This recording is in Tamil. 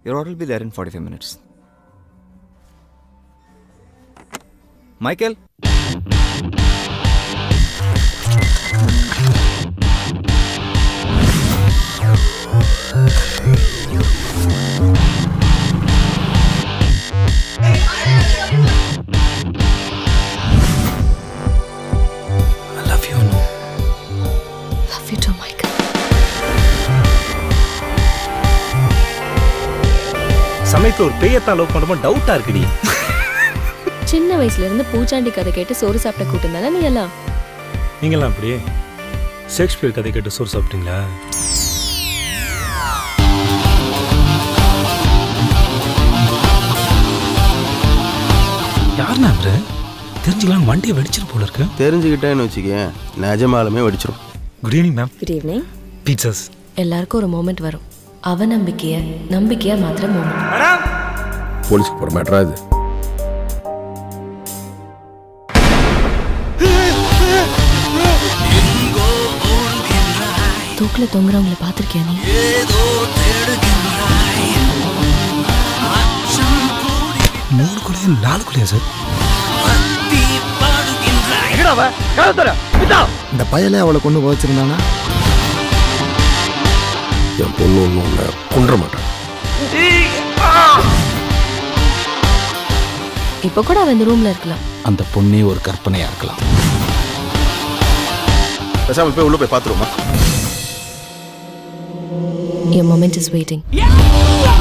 Your order will be there in 45 minutes. Michael? I love you, Anu. Love you too Michael சமயத்துல ஒரு பேயத்தான் லவ் பண்ணும்போது டவுட்டா இருக்குடி சின்ன வயசுல இருந்து பூச்சாண்டி கதை கேட்டு சோறு சாப்பிட்ட கூட்டம் தானே நீ எல்லாம் நீங்களாம் அப்படியே ஷேக்ஸ்பியர் கதை கேட்டு சோறு சாப்பிட்டீங்களா யாருண்ணா அவரு தெரிஞ்சுக்கலாம் வண்டியை வெடிச்சிரு போல இருக்கு தெரிஞ்சுக்கிட்டேன்னு வச்சுக்கேன் நிஜமாலுமே வெடிச்சிரும் good evening ma'am good evening பீட்சஸ் எல்லாருக்கும் ஒரு மோமெண்ட் வரும் அவநம்பிக்கைய நம்பிக்கையா மாத்திர மோமெண்ட் போலீஸ்க்கு போகிற மேட்ரா இது தூக்குல தொங்குறவங்கள பாத்திருக்கியா நீ மூணு குழியா நாலு குழியா சார் இந்த பயலே அவளை கொண்டு வச்சிருந்தானா என் பொண்ணு ஒன்று ஒன்று கொன்ற மாட்டேன் இப்ப கூட அவன் இந்த ரூம்ல இருக்கலாம் அந்த பொண்ணே ஒரு கற்பனையா இருக்கலாம் பேசாமல் போய் உள்ளே போய் பார்த்துருவோமா என் மொமெண்ட் இஸ் வெயிட்டிங்